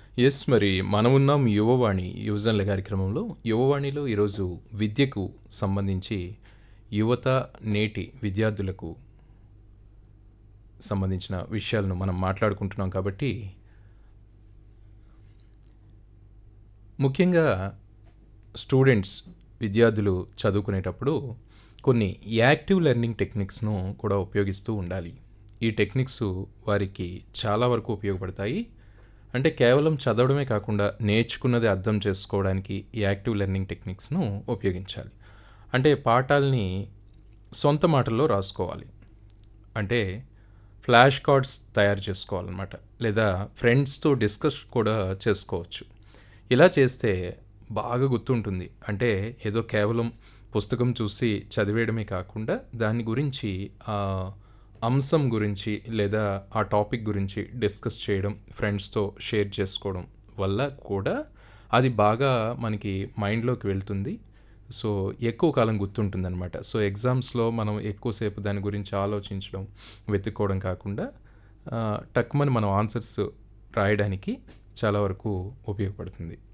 Yes. మరి మనమున్నాం యువవాణి యువజనుల కార్యక్రమంలో. యువవాణిలో ఈరోజు విద్యకు సంబంధించి యువత, నేటి విద్యార్థులకు సంబంధించిన విషయాలను మనం మాట్లాడుకుంటున్నాం కాబట్టి ముఖ్యంగా స్టూడెంట్స్ విద్యార్థులు చదువుకునేటప్పుడు కొన్ని యాక్టివ్ లెర్నింగ్ టెక్నిక్స్‌ను కూడా ఉపయోగిస్తూ ఉండాలి. ఈ టెక్నిక్స్ వారికి చాలా వరకు ఉపయోగపడతాయి. అంటే కేవలం చదవడమే కాకుండా నేర్చుకున్నది అర్థం చేసుకోవడానికి ఈ యాక్టివ్ లెర్నింగ్ టెక్నిక్స్‌ను ఉపయోగించాలి. అంటే పాఠాల్ని సొంత మాటల్లో రాసుకోవాలి. అంటే ఫ్లాష్ కార్డ్స్ తయారు చేసుకోవాలనమాట. లేదా ఫ్రెండ్స్‌తో డిస్కస్ కూడా చేసుకోవచ్చు. ఇలా చేస్తే బాగా గుర్తుంటుంది. అంటే ఏదో కేవలం పుస్తకం చూసి చదివేయడమే కాకుండా దాని గురించి ఆహ్, అంశం గురించి లేదా ఆ టాపిక్ గురించి డిస్కస్ చేయడం, ఫ్రెండ్స్‌తో షేర్ చేసుకోవడం వల్ల కూడా అది బాగా మనకి మైండ్‌లోకి వెళ్తుంది. సో, ఎక్కువ కాలం గుర్తుంటుందనమాట. సో, ఎగ్జామ్స్‌లో మనం ఎక్కువ సేపు దాని గురించి ఆలోచించడం, వెతుక్కోవడం కాకుండా ఆహ్, టక్కుమని మనం ఆన్సర్స్ రాయడానికి చాలా వరకు ఉపయోగపడుతుంది.